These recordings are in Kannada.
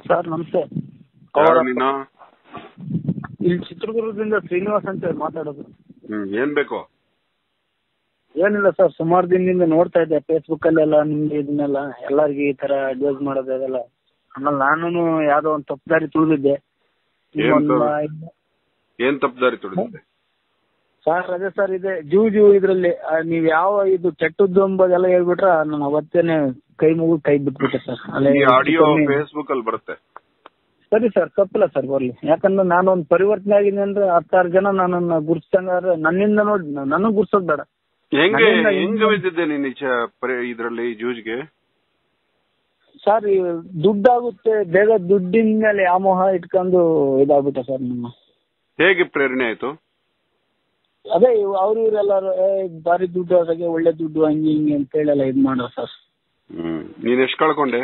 ಸರ್ ನಮಸ್ತೆ ಯಾರು ನೀನು ಇಲ್ಲಿ ಚಿತ್ರದುರ್ಗದಿಂದ ಶ್ರೀನಿವಾಸ್ ಅಂತ ಹೇಳಿ ಮಾತಾಡೋದು ಹ್ಮ್ ಏನ್ ಬೇಕು ಏನಿಲ್ಲ ಸರ್ ಸುಮಾರು ದಿನದಿಂದ ನೋಡ್ತಾ ಇದ್ದೆ ಫೇಸ್ಬುಕ್ ಅಲ್ಲೆಲ್ಲ ನಿಮ್ಗೆ ಇದನ್ನೆಲ್ಲ ಎಲ್ಲರಿಗೂ ಈ ತರ ಅಡ್ವೈಸ್ ಮಾಡೋದು ಅದೆಲ್ಲ ಆಮೇಲೆ ನಾನು ಯಾವ್ದೋ ಒಂದು ತಪ್ಪು ದಾರಿ ತುಳಿದಿದ್ದೆ ಏನ್ ಒಂದು ತ- ಏನ್ ತಪ್ಪದಾರಿ ತುಳಿದಿದೆ ಸರ್ ಅದೇ ಸರ್ ಇದೆ ಜೂ ಜೂ ಇದ್ರಲ್ಲಿ ಆ, ನೀವ್ ಯಾವ ಇದು ಕೆಟ್ಟದ್ದು ಎಂಬುದೆಲ್ಲ ಹೇಳ್ಬಿಟ್ರೆ ನಾನು ಅವತ್ತೇನೆ ಕೈ ಮುಗಿದು ಕೈ ಬಿಟ್ಬಿಟ್ಟೆ ಸರ್ ಅಲ್ಲೇ ಈ ಆಡಿಯೋ ಕಮ್ಮಿ- ಫೇಸ್ಬುಕ್ ಅಲ್ಲಿ ಬರುತ್ತೆ ಸರಿ ಸರ್ ತಪ್ಪಿಲ್ಲ ಸರ್ ಬರ್ಲಿ ಯಾಕಂದ್ರೆ ನಾನು ಒಂದು ಪರಿವರ್ತನೆ ಆಗಿದ್ದೀನಿ ಅಂದ್ರೆ ಹತ್ತಾರು ಜನ ನನ್ನನ್ನ ಗುರ್ಸ್ತಂಗಾದ್ರೆ ನನ್ನಿಂದ ನೋಡಿ ನನಗ್ ಗುರ್ಸೋದ್ ಬೇಡ ಹೆಂಗೆ ನನ್ನಿಂದ ಹೆಂಗ ಹಿಂದೆ- ಬಿದ್ದಿದ್ದೆ ನೀನ್ ಈಚ ಪರಿ- ಇದ್ರಲ್ಲಿ ಜೂಜ್ಗೆ ಸರ್ ಈ ದುಡ್ಡಾಗುತ್ತೆ ಬೇಗ ದುಡ್ಡಿನ ಮೇಲೆ ವ್ಯಾಮೋಹ ಇಟ್ಕೊಂಡು ಇದಾಗ್ಬಿಟ್ಟೆ ಸರ್ ನಮ್ಮ ಹೇಗೆ ಪ್ರೇರಣೆ ಆಯ್ತು ಅದೇ ಅವ್ರು ಇವರೆಲ್ಲರೂ ಏ ಬಾರಿ ದುಡ್ಡು ಅದಾಗೆ ಒಳ್ಳೆ ದುಡ್ಡು ಹಂಗೆ ಹಿಂಗೆ ಅಂತ ಹೇಳೆಲ್ಲ ಇದು ಮಾಡೋ ಸರ್ ಹ್ಮ್ ನೀನ್ ಎಷ್ಟ್ ಕಳ್ಕೊಂಡೆ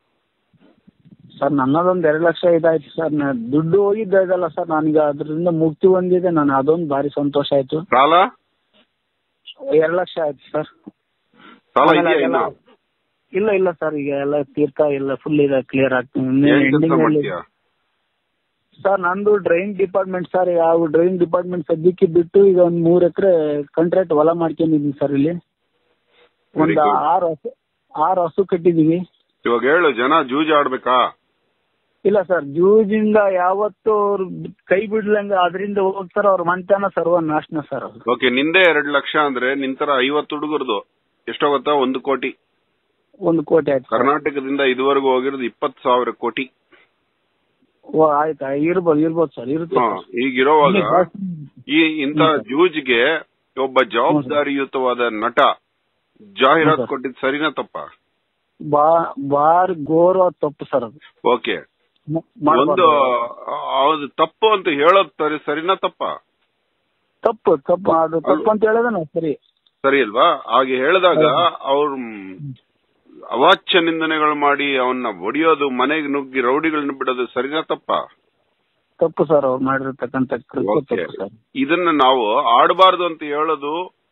ಸರ್ ನನ್ನದೊಂದು ಎರಡು ಲಕ್ಷ ಇದಾಯ್ತು ಸರ್ ನಾ ದುಡ್ಡು ಹೋಗಿದ್ದ ಇದಲ್ಲ ಸರ್ ನನಗೆ ಅದರಿಂದ ಮುಕ್ತಿ ಹೊಂದಿದೆ ನಾನು ಅದೊಂದು ಭಾರಿ ಸಂತೋಷ ಆಯ್ತು ಸಾಲ ಎರಡು ಲಕ್ಷ ಆಯ್ತು ಸರ್ ಸಾಲ ಆಮೇಲೆ ಇದೆಯಾ ಅದೆಲ್ಲ- ಇನ್ನು ಇಲ್ಲ ಇಲ್ಲ ಸರ್ ಈಗ ಎಲ್ಲ ತೀರ್ಥ ಎಲ್ಲ ಫುಲ್ ಇದೆ ಕ್ಲಿಯರ್ ಆಗ್ತದೆ ಏನ್ ಕೆಲಸ ಎಂಡಿಂಗ್ ಅಲ್ಲಿ ಮಾಡ್ತೀಯಾ ಸರ್ ನಂದು ಡ್ರೈನ್ ಡಿಪಾರ್ಟ್ಮೆಂಟ್ ಸರ್ ಯಾವ ಡ್ರೈನ್ ಡಿಪಾರ್ಟ್ಮೆಂಟ್ ಸದ್ಯಕ್ಕೆ ಬಿಟ್ಟು ಈಗ ಒಂದ್ ಮೂರ್ ಎಕರೆ ಕಾಂಟ್ರಾಕ್ಟ್ ಹೊಲ ಮಾಡ್ಕೊಂಡಿದೀನಿ ಸರ್ ಇಲ್ಲಿ Very ಒಂದ್ good. ಆರು ಹಸು ಆರು ಹಸು ಕಟ್ಟಿದೀವಿ ಇವಾಗ ಹೇಳು ಜನ ಜೂಜ್ ಆಡ್ಬೇಕಾ ಇಲ್ಲ ಸರ್ ಜೂಜಿಂದ ಯಾವತ್ತು ಅವ್ರು ಕೈ ಬಿಡ್ಲಂಗ ಅದರಿಂದ ಹೋಗ್ತಾರ ಅವ್ರ ಮಂತನ ಸರ್ವ ನಾಶನ ಸರ್ ಅದು ಓಕೆ ನಿಂದೆ ಎರಡ್ ಲಕ್ಷ ಅಂದ್ರೆ ನಿಂತರ ಐವತ್ತು ಹುಡುಗರ್ದು ಎಷ್ಟೋ ಗೊತ್ತಾ ಒಂದು ಕೋಟಿ ಒಂದು ಕೋಟಿ ಆಯ್ತು ಸರ್. ಕರ್ನಾಟಕದಿಂದ ಇದುವರೆಗೂ ಹೋಗಿರೋದು ಇಪ್ಪತ್ತು ಸಾವಿರ ಕೋಟಿ ಓ ಆಯ್ತಾ ಇರ್ಬೋದು ಇರ್ಬೋದು ಸರ್ ಇರುತ್ತೆ ಹಾ, ಸರ್. ಈಗಿರೋವಾಗ ಈ ಇಂತ ಹ್ಮ್ ಸರ್. ಜೂಜ್ಗೆ ಒಬ್ಬ ಜವಾಬ್ದಾರಿಯುತವಾದ ನಟ ಜಾಹೀರಾತು ಹ್ಮ್ ಸರ್. ಕೊಟ್ಟಿದ್ ಸರಿನಾ ತಪ್ಪ ಬಾ ಬಾರಿ ಘೋರ ತಪ್ಪು ಸರ್ ಅದು ಓಕೆ ಮ- ಮಾಡ್ಬಾರ್ದು. ಒಂದು ಅದು ತಪ್ಪು ಅಂತ ಹೇಳೋದ್ ಸರಿ ಸರಿನಾ ತಪ್ಪ ತಪ್ಪು ತಪ್ಪು ಅದು ತಪ್ಪು ಅಂತ ಹೇಳಿದ್ರೆ ನಾವು ಸರಿ ಸರಿ ಅಲ್ವಾ ಹಾಗೆ ಹೇಳಿದಾಗ ಅವ್ರ ಅವಾಚ್ಯ ನಿಂದನೆಗಳು ಮಾಡಿ ಅವನ್ನ ಒಡೆಯೋದು ಮನೆಗೆ ನುಗ್ಗಿ ರೌಡಿಗಳನ್ನ ಬಿಡೋದು ಸರಿನಾ ತಪ್ಪ ತಪ್ಪು ಸರ್ ಅವ್ರು ಮಾಡಿರ್ತಕ್ಕಂಥ ಕೃತ್ಯ ಓಕೆ ತಪ್ಪು ಸರ್ ಇದನ್ನ ನಾವು ಆಡಬಾರ್ದು ಅಂತ ಹೇಳೋದು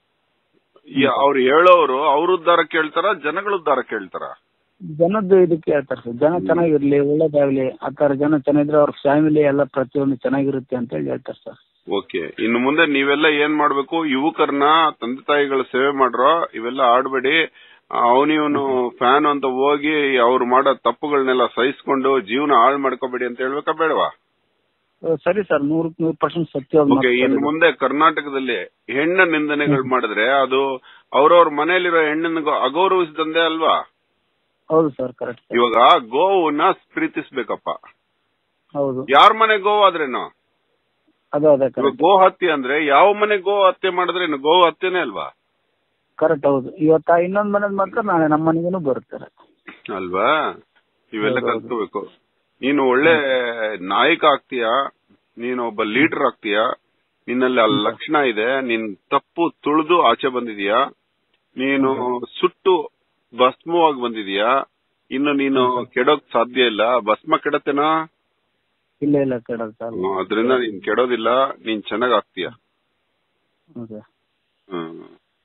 ಈ ಅವ್ರು ಹೇಳೋರು ಅವ್ರ ಉದ್ಧಾರ ಕೇಳ್ತಾರ ಜನಗಳ ಉದ್ಧಾರ ಕೇಳ್ತಾರ ಜನದ್ದು ಇದಕ್ಕೆ ಹೇಳ್ತಾರೆ ಸರ್ ಜನ ಚೆನ್ನಾಗಿರ್ಲಿ ಒಳ್ಳೇದಾಗ್ಲಿ ಆ ತರ ಜನ ಚೆನ್ನಾಗಿದ್ರೆ ಅವ್ರ ಫ್ಯಾಮಿಲಿ ಎಲ್ಲ ಪ್ರತಿಯೊಂದು ಚೆನ್ನಾಗಿರುತ್ತೆ ಅಂತ ಹೇಳಿ ಹೇಳ್ತಾರೆ ಸರ್ ಓಕೆ ಇನ್ನು ಮುಂದೆ ನೀವೆಲ್ಲ ಏನ್ ಮಾಡ್ಬೇಕು ಯುವಕರನ್ನ ತಂದೆ ತಾಯಿಗಳ ಸೇವೆ ಮಾಡ್ರೋ ಇವೆಲ್ಲ ಆಡ್ಬೇಡಿ ಅವನಿವನು ಫ್ಯಾನ್ ಅಂತ ಹೋಗಿ ಅವ್ರು ಮಾಡೋ ತಪ್ಪುಗಳನ್ನೆಲ್ಲ ಸಹಿಸ್ಕೊಂಡು ಜೀವನ ಹಾಳು ಮಾಡ್ಕೋಬೇಡಿ ಅಂತ ಹೇಳ್ಬೇಕಾ ಬೇಡವಾ ಅಹ್ ಸರಿ ಸರ್ ನೂರಕ್ ನೂರ್ ಪರ್ಸೆಂಟ್ ಸತ್ಯವಾದ ಓಕೆ ಮಾತು ಇನ್ನು ಸರ್ ಇದು. ಮುಂದೆ ಕರ್ನಾಟಕದಲ್ಲಿ ಹೆಣ್ಣ ನಿಂದನೆಗಳು ಮಾಡಿದ್ರೆ ಅದು ಅವ್ರವ್ರ ಮನೆಯಲ್ಲಿರೋ ಹೆಣ್ಣನ್ನು ಅಗೌರವಿಸಿದಂದೆ ಅಲ್ವಾ ಹೌದು ಸರ್ ಕರೆಕ್ಟ್ ಸರ್ ಇವಾಗ ಗೋವನ್ನ ಪ್ರೀತಿಸ್ಬೇಕಪ್ಪ ಹೌದು ಯಾರ ಮನೆ ಗೋವು ಆದ್ರೇನು ಅದು ಅದೇ ಇವಾಗ ಕರೆಕ್ಟ್ ಗೋ ಹತ್ಯೆ ಅಂದ್ರೆ ಯಾವ ಮನೆ ಗೋ ಹತ್ಯೆ ಮಾಡಿದ್ರೇನು ಗೋ ಹತ್ಯೆನೇ ಅಲ್ವಾ ಕರೆಕ್ಟ್ ಹೌದು ಇವತ್ತ ಇನ್ನೊಂದ್ ಮನೇದ್ ಮಾಡ್ತಾರೆ ನಾಳೆ ನಮ್ಮ ಮನೆಗೂ ಬರ್ತಾರೆ ಅಲ್ವಾ ಇವೆಲ್ಲ ಹೌದು, ಹೌದು. ಕಲ್ತ್ಕೋಬೇಕು ನೀನು ಒಳ್ಳೆ ನಾಯಕ ಆಗ್ತೀಯಾ ನೀನು ಒಬ್ಬ ಲೀಡರ್ ಆಗ್ತೀಯಾ ನಿನ್ನಲ್ಲಿ ಆ ಲಕ್ಷಣ ಇದೆ ನೀನ್ ತಪ್ಪು ತುಳಿದು ಆಚೆ ಬಂದಿದೀಯಾ ನೀನು ಸುಟ್ಟು ಭಸ್ಮವಾಗಿ ಬಂದಿದೀಯಾ ಇನ್ನು ನೀನು ಕೆಡೋಕ್ ಸಾಧ್ಯ ಇಲ್ಲ ಭಸ್ಮ ಕೆಡತ್ತೇನಾ ಇಲ್ಲ ಇಲ್ಲ ಕೆಡಲ್ ಸರ್ ಅದರಿಂದ ನೀನ್ ಕೆಡೋದಿಲ್ಲ ನೀನ್ ಚೆನ್ನಾಗ್ ಆಗ್ತೀಯ ಹೌದು ಹ್ಮ್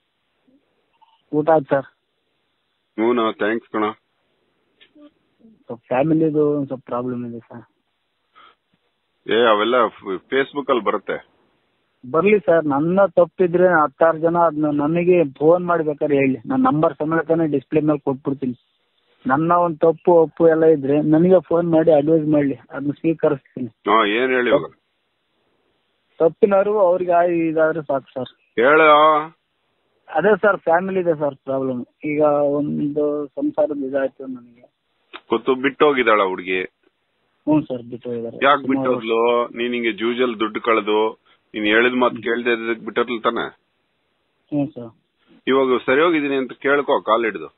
ಊಟ ಆಯ್ತು ಸರ್ ಹ್ಞೂ ಥ್ಯಾಂಕ್ಸ್ ಕಣ ಸ್ವಲ್ಪ ಫ್ಯಾಮಿಲಿದು ಒಂದ್ ಸ್ವಲ್ಪ ಪ್ರಾಬ್ಲಮ್ ಇದೆ ಸರ್ ಏ ಅವೆಲ್ಲ ಫೇಸ್ಬುಕ್ ಅಲ್ಲಿ ಬರುತ್ತೆ ಬರ್ಲಿ ಸರ್ ನನ್ನ ತಪ್ಪಿದ್ರೆ ಹತ್ತಾರು ಜನ ಅದನ್ನ ನನಗೆ ಫೋನ್ ಮಾಡ್ಬೇಕಾದ್ರೆ ಹೇಳಿ ನನ್ನ ನಂಬರ್ ಸಮೇತನೇ ಡಿಸ್ಪ್ಲೇ ಮೇಲೆ ಕೊಟ್ಬಿಡ್ತೀನಿ ನನ್ನ ಒಂದು ತಪ್ಪು ಒಪ್ಪು ಎಲ್ಲ ಇದ್ರೆ ನನಗೆ ಫೋನ್ ಮಾಡಿ ಅಡ್ವೈಸ್ ಮಾಡ್ಲಿ ಅದನ್ನ ಸ್ವೀಕರಿಸ್ತೀನಿ ಹಾ ಏನ್ ಹೇಳಿ ಇವಾಗ ತಪ್ಪಿನ ಅರಿವು ಅವ್ರಿಗೆ ಆ- ಇದಾದ್ರೆ ಸಾಕು ಸರ್ ಹೇಳ ಅದೇ ಸರ್ ಫ್ಯಾಮಿಲಿ ಇದೆ ಸರ್ ಪ್ರಾಬ್ಲಮ್ ಈಗ ಒಂದು ಸಂಸಾರದ ಇದಾಯ್ತು ನನಗೆ ಗೊತ್ತು ಬಿಟ್ಟೋಗಿದ್ದಾಳ ಹುಡುಗಿ ಹ್ಞೂ ಸರ್ ಬಿಟ್ಟು ಹೋಗಿದ್ದಾರೆ ಯಾಕೆ ಬಿಟ್ಟೋದ್ಲು ನೀನ್ ಹಿಂಗೆ ಜೂಜಲ್ ದುಡ್ಡು ಕಳೆದು ನೀನ್ ಹೇಳಿದ ಮಾತು ಕೇಳ್ದೆ ಇದ್ದಕ್ ಬಿಟ್ಟೋದ್ಲು ತಾನೆ ಹ್ಞೂ ಸರ್ ಇವಾಗ ಸರಿ ಹೋಗಿದೀನಿ ಅಂತ ಕೇಳ್ಕೊ ಕಾಲ್ ಹಿಡಿದು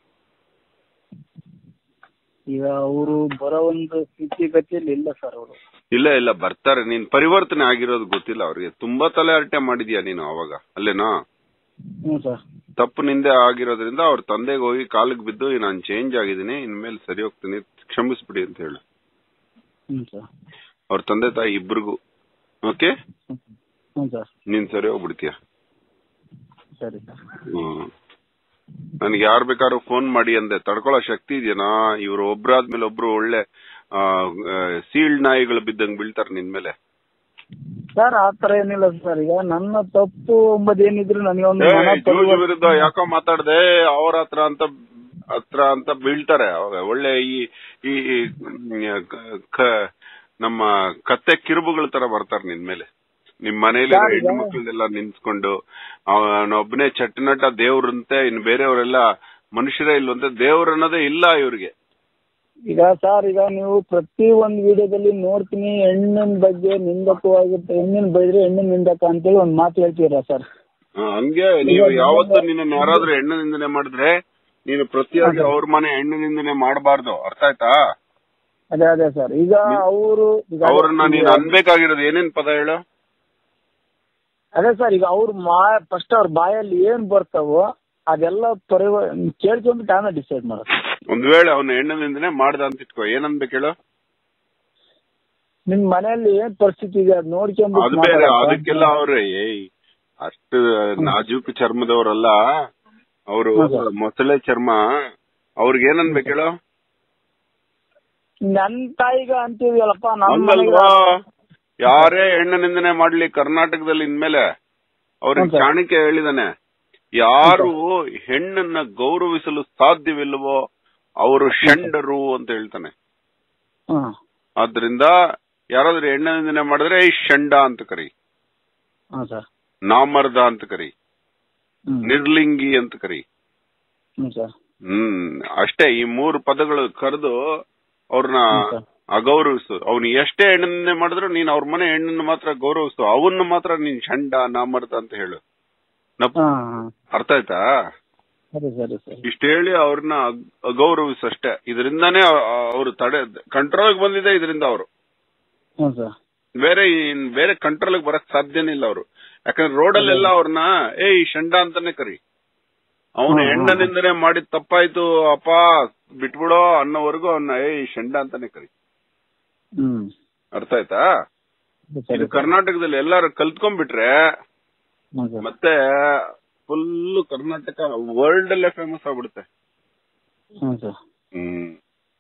ಈಗ ಅವರು ಬರೋ ಒಂದು ಸ್ಥಿತಿಗತಿಯಲ್ಲಿ ಇಲ್ಲ ಸರ್ ಅವರು ಇಲ್ಲ ಇಲ್ಲ ಬರ್ತಾರೆ ನೀನ್ ಪರಿವರ್ತನೆ ಆಗಿರೋದು ಗೊತ್ತಿಲ್ಲ ಅವ್ರಿಗೆ ತುಂಬಾ ತಲೆ ಹರಟೆ ಮಾಡಿದ್ಯಾ ನೀನು ಅವಾಗ ಅಲ್ಲೇನಾ ಹ್ಞೂ ಸರ್ ತಪ್ಪು ನಿಂದೆ ಆಗಿರೋದ್ರಿಂದ ಅವ್ರ ತಂದೆಗೆ ಹೋಗಿ ಕಾಲಿಗೆ ಬಿದ್ದು ನಾನು ಚೇಂಜ್ ಆಗಿದ್ದೀನಿ ಇನ್ಮೇಲೆ ಸರಿ ಹೋಗ್ತೀನಿ ಕ್ಷಮಿಸ್ಬಿಡಿ ಅಂತ ಹೇಳಿ ಹ್ಞೂ ಸರ್ ಅವ್ರ ತಂದೆ ತಾಯಿ ಇಬ್ರಿಗೂ ಓಕೆ ಹ್ಞೂ ಸರ್ ನೀನ್ ಸರಿ ಹೋಗ್ಬಿಡ್ತೀಯ ಸರಿ ಸರ್ ಹ್ಮ್ ನನ್ಗೆ ಯಾರ್ ಬೇಕಾದ್ರೂ ಫೋನ್ ಮಾಡಿ ಅಂದೆ ತಡ್ಕೊಳ್ಳೋ ಶಕ್ತಿ ಇದೆಯಾ ಇವ್ರು ಒಬ್ರಾದ್ಮೇಲೆ ಒಬ್ರು ಒಳ್ಳೆ ಸೀಲ್ಡ್ ನಾಯಿಗಳು ಬಿದ್ದಂಗ್ ಬೀಳ್ತಾರೆ ನಿನ್ ಮೇಲೆ ಸರ್ ಆ ತರ ಏನಿಲ್ಲ ಸರ್ ಈಗ ನನ್ನ ತಪ್ಪು ಎಂಬುದು ಏನಿದ್ರು ನನಗೆ ಒಂದು ಏ, ಮನ ಜೂಜ್ ಪರಿವರ್ತನೆ- ವಿರುದ್ಧ ಯಾಕೋ ಮಾತಾಡ್ದೆ ಅವ್ರ ಹತ್ರ ಅಂತ ಹತ್ರ ಅಂತ ಬೀಳ್ತಾರೆ ಅವಾಗ ಒಳ್ಳೆ ಈ ಈ ಈ, ಕ- ಕ- ನಮ್ಮ ಕತ್ತೆ ಕಿರುಬುಗಳ ತರ ಬರ್ತಾರೆ ನಿನ್ ಮೇಲೆ ನಿಮ್ ಮನೇಲಿ ಯಾರು ಈಗ? ಹೆಣ್ಣು ಮಕ್ಕಳನ್ನೆಲ್ಲ ನಿನ್ಸ್ಕೊಂಡು ಅವನೊಬ್ಬನೇ ಚಟ್ಟನಟ ದೇವ್ರಂತೆ ಇನ್ ಬೇರೆಯವರೆಲ್ಲ ಮನುಷ್ಯರೇ ಇಲ್ವಂತೆ ದೇವ್ರ ಅನ್ನೋದೇ ಇಲ್ಲ ಇವ್ರಿಗೆ ಈಗ ಸರ್ ಈಗ ನೀವು ಪ್ರತಿ ಒಂದ್ ವಿಡಿಯೋದಲ್ಲಿ ನೋಡ್ತೀನಿ ಹೆಣ್ಣಿನ ಬಗ್ಗೆ ನಿಂದಕವಾಗಿರುತ್ತೆ ಹೆಣ್ಣಿನ ಬೈದ್ರೆ ಹೆಣ್ಣಿನ ನಿಂದಕ ಅಂತೇಳಿ ಒಂದ್ ಮಾತು ಹೇಳ್ತೀರಾ ಸರ್ ಆ, ಹಂಗೆ ನೀವು ಯಾವತ್ತು ನಿನ್ನ ಯಾರಾದ್ರೂ ಹೆಣ್ಣು ನಿಂದನೆ ಮಾಡಿದ್ರೆ ನೀನು ಪ್ರತಿಯಾಗಿ ಅವ್ರ ಮನೆ ಹೆಣ್ಣು ನಿಂದನೆ ಮಾಡಬಾರ್ದು ಅರ್ಥ ಆಯ್ತಾ ಅದೇ ಅದೇ ಸರ್ ಈಗ ಅವರು ಈಗ ಅವ್ರನ್ನ ನೀನ್ ಅನ್ಬೇಕಾಗಿರೋದು ಏನೇನ್ ಪದ ಹೇಳು ಅದೇ ಸರ್ ಈಗ ಅವ್ರ ಮಾ ಫಸ್ಟ್ ಅವ್ರ ಬಾಯಲ್ಲಿ ಏನ್ ಬರ್ತಾವೋ ಅದೆಲ್ಲ ಪರಿವ ಕೇಳ್ಕೊಂಡ್ಬಿಟ್ಟು ಆಮೇಲೆ ಡಿಸೈಡ್ ಮಾಡೋದು ಒಂದ್ ವೇಳೆ ಅವನ ಹೆಣ್ಣು ನಿಂದನೆ ಮಾಡ್ದ ಅಂತ ಇಟ್ಕೋ ಏನನ್ಬೇಕು ಹೇಳು ನಿಮ್ ಮನೆಯಲ್ಲಿ ಏನ್ ಪರಿಸ್ಥಿತಿ ಇದೆ ಅದ್ ಅದು ನೋಡ್ಕೊಂಡ್ಬಿಟ್ಟು ಬೇರೆ ಮಾತಾಡೋದು. ಅದಕ್ಕೆಲ್ಲ ಅವ್ರೆ ಏಯ್ ಅಷ್ಟು ನಾಜೂಕ್ ಚರ್ಮದವರಲ್ಲ ಅವರು ಹೌದು. ಮೊಸಳೆ ಚರ್ಮ ಅವ್ರಿಗೆ ಏನನ್ಬೇಕು ಹೇಳು ನನ್ ತಾಯಿಗ ಅಂತೀವಲ್ಲಪ್ಪ ನಮ್ಮ ಹಂಗಲ್ವಾ ಯಾರೇ ಹೆಣ್ಣು ನಿಂದನೆ ಮಾಡ್ಲಿ ಕರ್ನಾಟಕದಲ್ಲಿ ಇನ್ಮೇಲೆ ಅವ್ರಿಗೆ ಹೌದು ಸರ್. ಚಾಣಕ್ಯ ಹೇಳಿದಾನೆ ಯಾರು ಹೆಣ್ಣನ್ನ ಗೌರವಿಸಲು ಸಾಧ್ಯವಿಲ್ವೋ ಅವರು ಷಂಡರು ಅಂತ ಹೇಳ್ತಾನೆ ಹ್ಮ್ ಆದ್ರಿಂದ ಯಾರಾದ್ರೂ ಹೆಣ್ಣು ನಿಂದನೆ ಮಾಡಿದ್ರೆ ಈ ಷಂಡ ಅಂತ ಕರಿ ಹ್ಮ್ ಸರ್ ನಾಮರ್ದ ಅಂತ ಕರಿ ಹ್ಮ್ ನಿರ್ಲಿಂಗಿ ಅಂತ ಕರಿ ಹ್ಮ್ ಸರ್ ಹ್ಮ್ ಅಷ್ಟೇ ಈ ಮೂರು ಪದಗಳು ಕರೆದು ಅವ್ರನ್ನ ಹ್ಮ್ ಸರ್. ಅಗೌರವಿಸು ಅವ್ನು ಎಷ್ಟೇ ಹೆಣ್ಣನ್ನೇ ಮಾಡಿದ್ರು ನೀನ್ ಅವ್ರ ಮನೆ ಹೆಣ್ಣನ್ನು ಮಾತ್ರ ಗೌರವಿಸು ಅವನ್ನ ಮಾತ್ರ ನೀನ್ ಷಂಡ ನಾಮರ್ದ ಅಂತ ಹೇಳು ನಪ್ ಹಾ ಹಾ ಅರ್ಥ ಆಯ್ತಾ ಸರಿ ಸರಿ ಸರಿ ಇಷ್ಟ ಹೇಳಿ ಅವ್ರನ್ನ ಅಗ್- ಅಗೌರವಿಸು ಅಷ್ಟೇ ಇದರಿಂದಾನೇ ಅವರು ತಡೆ ಕಂಟ್ರೋಲ್ ಬಂದಿದೆ ಇದರಿಂದ ಅವರು ಹ್ಮ್ ಸರ್ ಬೇರೆ ಇನ್ ಬೇರೆ ಕಂಟ್ರೋಲ್ ಬರಕ್ ಸಾಧ್ಯನೇ ಇಲ್ಲ ಅವರು ಯಾಕಂದ್ರೆ ರೋಡಲ್ಲೆಲ್ಲ ಅವ್ರನ್ನ ಏ ಈ ಷಂಡ ಅಂತಾನೆ ಕರಿ ಅವನ ಹ್ಮ್, ಹ್ಮ್, ಹೆಣ್ಣನಿಂದನೇ ಮಾಡಿದ ತಪ್ಪಾಯ್ತು ಅಪ್ಪ ಬಿಟ್ಬಿಡೋ ಅನ್ನೋವರೆಗೂ ಅವನ್ನ ಏ ಈ ಷಂಡ ಅಂತಾನೆ ಕರಿ ಹ್ಮ್ ಅರ್ಥ ಆಯ್ತಾ ಸರಿ ಇದು ಕರ್ನಾಟಕದಲ್ಲಿ ಎಲ್ಲಾರು ಕಲ್ತ್ಕೊಂಡ್ಬಿಟ್ರೆ ಹ್ಮ್ ಸರ್ ಮತ್ತೆ ಫುಲ್ ಕರ್ನಾಟಕ ವರ್ಲ್ಡ್ ಅಲ್ಲೇ ಫೇಮಸ್ ಆಗ್ಬಿಡುತ್ತೆ ಹ್ಮ್ ಸರ್ ಹ್ಮ್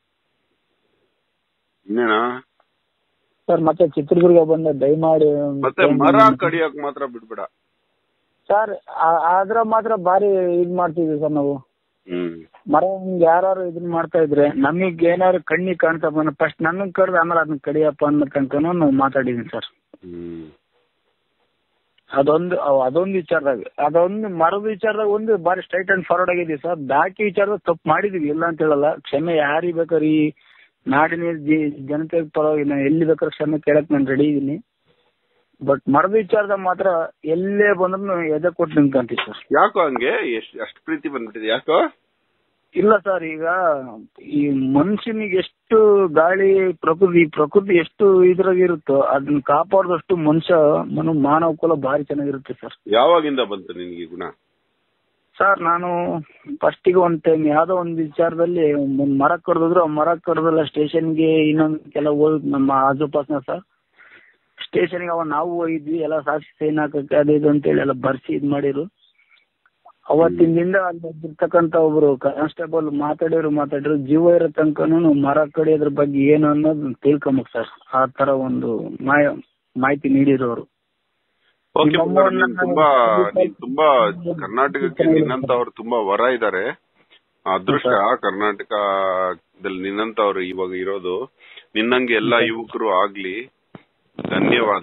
ಇನ್ನೇನಾ ಸರ್ ಮತ್ತೆ ಚಿತ್ರದುರ್ಗ ಬಂದ ದಯಮಾಡಿ ಒಂದ್ ಮತ್ತೆ phone ಮರ ಮಾಡಿ. ಕಡಿಯಕ್ ಮಾತ್ರ ಬಿಡ್ಬೇಡ ಸರ್ ಆ- ಅದ್ರ ಮಾತ್ರ ಬಾರಿ ಇದ್ ಮಾಡ್ತಿದ್ವಿ ಸರ್ ನಾವು ಹ್ಮ್ ಮರ ಹಿಂಗ್ ಯಾರು ಇದನ್ನ ಮಾಡ್ತಾ ಇದ್ರೆ ನಮಗ್ ಏನಾದ್ರು ಕಣ್ಣಿಗೆ ಕಾಣ್ತಾ ಬಂದ ಫಸ್ಟ್ ನನಗ್ ಕಡ್ದು ಆಮೇಲೆ ಅದನ್ನ ಕಡಿಯಪ್ಪ ಅನ್ನೋ ತನಕನೂ ನಾವು ಮಾತಾಡಿದೀನಿ ಸರ್ ಹ್ಮ್ ಅದೊಂದು ಅವ್- ಅದೊಂದು ವಿಚಾರದಾಗ ಅದೊಂದು ಮರದ ವಿಚಾರದಾಗ ಒಂದು ಬಾರಿ ಸ್ಟ್ರೈಟ್ ಅಂಡ್ ಫಾರ್ವರ್ಡ್ ಆಗಿದೀವಿ ಸರ್ ಬಾಕಿ ವಿಚಾರದಾಗ ತಪ್ಪು ಮಾಡಿದೀವಿ ಇಲ್ಲ ಅಂತ ಹೇಳಲ್ಲ ಕ್ಷಮೆ ಯಾರಿಗ್ ಬೇಕಾದ್ರೆ ಈ ನಾಡಿನ ಜಿ- ಜನತೆ ಪರವಾಗಿ ನಾ ಎಲ್ಲಿ ಬೇಕಾದ್ರೆ ಕ್ಷಮೆ ಕೇಳಕ್ ನಾನು ರೆಡಿ ಇದೀನಿ ಬಟ್ ಮರದ ವಿಚಾರದಾಗ ಮಾತ್ರ ಎಲ್ಲೇ ಬಂದ್ರು ಎದೆ ಕೊಟ್ಟು ನಿಂತ್ಕೊಂತೀವಿ ಸರ್ ಯಾಕೋ ಹಂಗೆ ಎಷ್ಟ್ ಅಷ್ಟ್ ಪ್ರೀತಿ ಬಂದ್ಬಿಟ್ಟಿದೆ ಯಾಕೋ ಇಲ್ಲ ಸರ್ ಈಗ ಈ ಮನುಷ್ಯನಿಗೆ ಎಷ್ಟು ಗಾಳಿ ಪ್ರಕೃತಿ ಪ್ರಕೃತಿ ಎಷ್ಟು ಇದ್ರಾಗ ಇರುತ್ತೋ ಅದನ್ನ ಕಾಪಾಡದಷ್ಟು ಮನುಷ್ಯ ಮನು ಮಾನವ ಕುಲ ಭಾರಿ ಚೆನ್ನಾಗಿರುತ್ತೆ ಸರ್ ಯಾವಾಗಿಂದ ಬಂತು ನಿನ್ಗೆ ಈ ಗುಣ ಸರ್ ನಾನು ಫಸ್ಟಿಗೆ ಒಂದ್ ಟೈಮ್ ಯಾವ್ದೋ ಒಂದ್ ವಿಚಾರದಲ್ಲಿ ಒಂದ್ ಮರ ಕಡ್ದಿದ್ರು ಆ ಮರ ಕಡ್ದಲ್ಲ ಸ್ಟೇಷನ್ಗೆ ಇನ್ನೊಂದ್ ಕೆಲ ಹೋದ್ ನಮ್ಮ ಆಜುಪಾಸ್ನ ಸರ್ ಸ್ಟೇಷನ್ಗೆ ಅವ ನಾವು ಹೋಗಿದ್ವಿ ಎಲ್ಲ ಸಾಕ್ಷಿ ಸೈನ್ ಹಾಕಕ್ಕೆ ಅದು ಇದು ಅಂತೇಳಿ ಎಲ್ಲ ಬರ್ಸಿ ಇದ್ ಮಾಡಿರು ಅವತ್ತಿನ ದಿನ ಅಲ್ಲಿ ಇರ್ತಕ್ಕಂತ ಒಬ್ರು ಕಾನ್ಸ್ಟೇಬಲ್ ಮಾತಾಡಿದ್ರು ಮಾತಾಡಿದ್ರು ಜೀವ ಇರೋ ತನಕನು ಮರ ಕಡಿಯೋದ್ರ ಬಗ್ಗೆ ಏನು ಅನ್ನೋದು ತಿಳ್ಕೊಂಬೇಕು ಸರ್ ಆ ತರ ಒಂದು ಮಾಯ ಮಾಹಿತಿ ನೀಡಿರೋರು ಓಕೆ ನಿಮ್ಮ ಬಂಗಾರ, ನೀನ್ ಅಮ್ಮನ್ನ ತುಂಬಾ ನಾವು ನೀನ್ ತುಂಬಾ ಕರ್ನಾಟಕಕ್ಕೆ ನಿನ್ನಂತವ್ರು ತುಂಬಾ ವರ ಇದ್ದಾರೆ ಅದೃಷ್ಟ ಕರ್ನಾಟಕದಲ್ಲಿ ನಿನ್ನಂತವ್ರು ಇವಾಗ ಇರೋದು ನಿನ್ನಂಗೆ ಎಲ್ಲಾ ಯುವಕರು ಆಗ್ಲಿ ಧನ್ಯವಾದ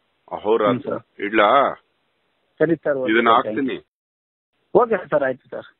ಅಹೋರಾತ್ರ ಇಡ್ಲಾ ಸರಿ ಸರ್ ಇದನ್ನ ಹಾಕ್ತೀನಿ ಓಕೆ ಸರ್ ಆಯ್ತು ಸರ್